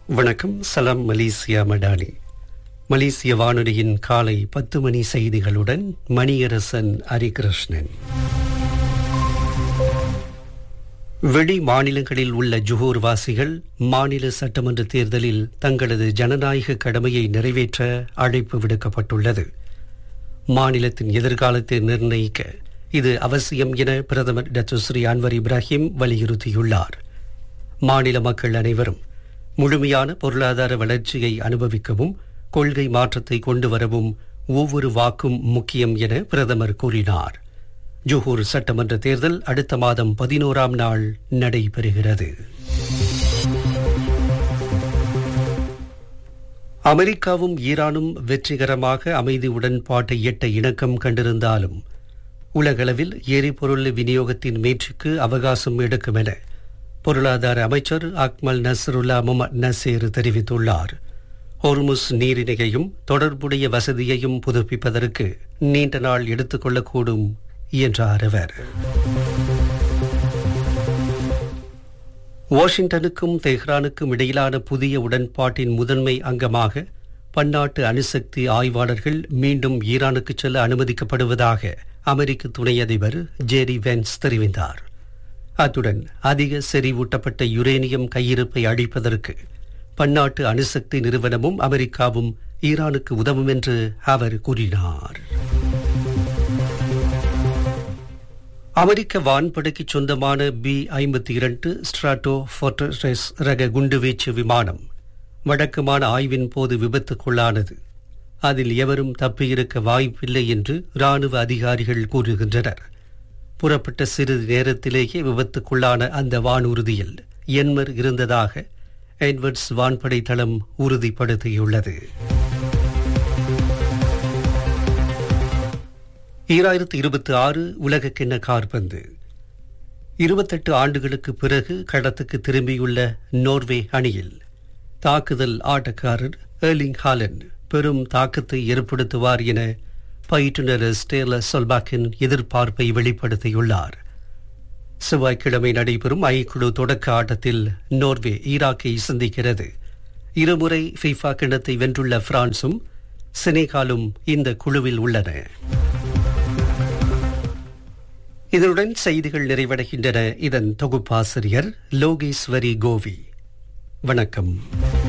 வணக்கம் சலாம் மலேசியா மடானி மலேசிய வானொலியின் காலை பத்து மணி செய்திகளுடன் மணியரசன் ஹரிகிருஷ்ணன் வெளி மாநிலங்களில் உள்ள ஜுகூர் வாசிகள் மாநில சட்டமன்ற தேர்தலில் தங்களது ஜனநாயக கடமையை நிறைவேற்ற அழைப்பு விடுக்கப்பட்டுள்ளது மாநிலத்தின் எதிர்காலத்தை நிர்ணயிக்க இது அவசியம் என பிரதமர் டத்துஸ்ரீ அன்வர் இப்ராஹிம் வலியுறுத்தியுள்ளார் மாநில மக்கள் அனைவரும் முழுமையான பொருளாதார வளர்ச்சியை அனுபவிக்கவும் கொள்கை மாற்றத்தை கொண்டு வரவும் ஒவ்வொரு வாக்கும் முக்கியம் என பிரதமர் கூறினார் ஜோஹூர் சட்டமன்ற தேர்தல் அடுத்த மாதம் பதினோராம் நாள் நடைபெறுகிறது அமெரிக்காவும் ஈரானும் வெற்றிகரமாக அமைதி உடன்பாட்டை எட்ட இணக்கம் கண்டிருந்தாலும் உலகளவில் எரிபொருள் விநியோகத்தின் மேற்றுக்கு அவகாசம் எடுக்கும் என பொருளாதார அமைச்சர் அக்மல் நசருல்லா முகமது நசீர் தெரிவித்துள்ளார் ஹொர்முஸ் நீரிணையையும் தொடர்புடைய வசதியையும் புதுப்பிப்பதற்கு நீண்ட நாள் எடுத்துக்கொள்ளக்கூடும் என்றார் அவர் வாஷிங்டனுக்கும் தெஹ்ரானுக்கும் இடையிலான புதிய உடன்பாட்டின் முதன்மை அங்கமாக பன்னாட்டு அணுசக்தி ஆய்வாளர்கள் மீண்டும் ஈரானுக்கு செல்ல அனுமதிக்கப்படுவதாக அமெரிக்க துணை அதிபர் ஜேரி வென்ஸ் தெரிவித்தார் அத்துடன் அதிக செறிவூட்டப்பட்ட யுரேனியம் கையிருப்பை அழிப்பதற்கு பன்னாட்டு அணுசக்தி நிறுவனமும் அமெரிக்காவும் ஈரானுக்கு உதவும் என்று அவர் கூறினார் அமெரிக்க வான்படைக்கு சொந்தமான பி ஐம்பத்தி இரண்டு ஸ்ட்ராட்டோ ஃபோர்ட்ரஸ் ரக குண்டுவீச்சு விமானம் வழக்கமான ஆய்வின் போது விபத்துக்குள்ளானது அதில் எவரும் தப்பியிருக்க வாய்ப்பில்லை என்று ராணுவ அதிகாரிகள் கூறுகின்றனர் புறப்பட்ட சிறிது நேரத்திலேயே விபத்துக்குள்ளான அந்த வானூர்தியில் என்மர் இருந்ததாக எட்வர்ட்ஸ் வான்படை தளம் உறுதிப்படுத்தியுள்ளது ஈராயிரத்து இருபத்தி ஆறு உலகக்கிண்ண கார்பந்து இருபத்தெட்டு ஆண்டுகளுக்கு பிறகு கடத்துக்கு திரும்பியுள்ள நோர்வே அணியில் தாக்குதல் ஆட்டக்காரர் ஏர்லிங் ஹாலன் பெரும் தாக்கத்தை ஏற்படுத்துவார் என பயிற்றுநர் ஸ்டேல சொல்பாக்கின் எதிர்பார்ப்பை வெளிப்படுத்தியுள்ளார் செவ்வாய்க்கிழமை நடைபெறும் ஐக்குழு தொடக்க ஆட்டத்தில் நோர்வே ஈராக்கை சந்திக்கிறது இருமுறை ஃபிஃபா கிண்ணத்தை வென்றுள்ள பிரான்சும் செனேகாலும் இந்த குழுவில் உள்ளன இதனுடன் செய்திகள் நிறைவடைகின்றன இதன் தொகுப்பாசிரியர் லோகேஸ்வரி கோவி வணக்கம்